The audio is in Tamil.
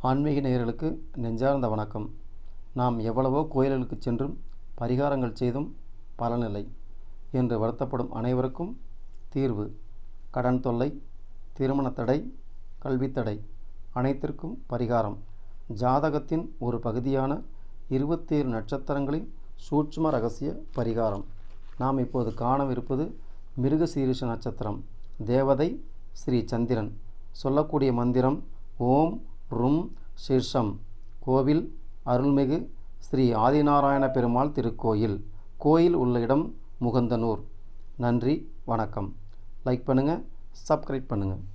ஆன்மீக நேயர்களுக்கு நெஞ்சார்ந்த வணக்கம் நாம் எவ்வளவோ கோயில்களுக்கு சென்றும் பரிகாரங்கள் செய்தும் பலனில்லை என்று வருத்தப்படும் அனைவருக்கும் தீர்வு கடன் தொல்லை திருமணத் தடை கல்வித் தடை அனைத்திற்கும் பரிகாரம் ஜாதகத்தின் ஒரு பகுதியான இருபத்தேழு நட்சத்திரங்களின் சூட்சும ரகசிய பரிகாரம் நாம் இப்போது காணவிருப்பது மிருகசீரிஷ நட்சத்திரம் தேவதை ஸ்ரீ சந்திரன் சொல்லக்கூடிய மந்திரம் ஓம் ரும் சீர்ஷம் கோவில் அருள்மிகு ஸ்ரீ ஆதிநாராயண பெருமாள் திருக்கோயில் கோயில் உள்ள இடம் முகந்தனூர் நன்றி வணக்கம் லைக் பண்ணுங்கள் சப்ஸ்கிரைப் பண்ணுங்கள்